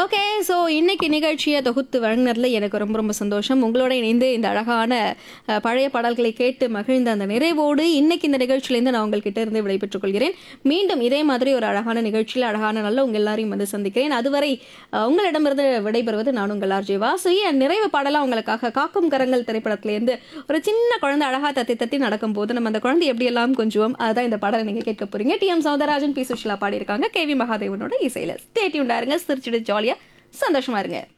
okay so இன்னைக்கு நிகழ்ச்சியை தொகுத்து வழங்கினதுல எனக்கு ரொம்ப ரொம்ப சந்தோஷம் உங்களோட இணைந்து இந்த அழகான அஹ், பழைய பாடல்களை கேட்டு மகிழ்ந்த அந்த நிறைவோடு இன்னைக்கு இந்த நிகழ்ச்சியிலேருந்து நான் உங்கள்கிட்ட இருந்து விடைபெற்றுக் கொள்கிறேன் மீண்டும் இதே மாதிரி ஒரு அழகான நிகழ்ச்சியில் அழகான நல்ல உங்கள் எல்லாரையும் வந்து சந்திக்கிறேன் அதுவரை அஹ், உங்களிடமிருந்து விடைபெறுவது நான் உங்கள் ஆர்ஜே வாசுகி அண்ட் நிறைவு பாடலாம் உங்களுக்காக காக்கும் கரங்கள் திரைப்படத்திலேருந்து ஒரு சின்ன குழந்தை அழகா தத்தி தத்தி நடக்கும்போது நம்ம அந்த குழந்தை எப்படியெல்லாம் கொஞ்சுவோம் அதுதான் இந்த பாடலை நீங்க கேட்க போறீங்க T M Soundararajan P Susheela பாடியிருக்காங்க கே வி மகாதேவனோட இசையில ஸ்டேட்யூண்டா இருங்க சிரிச்சுட்டு ஜாலியா சந்தோஷமா இருங்க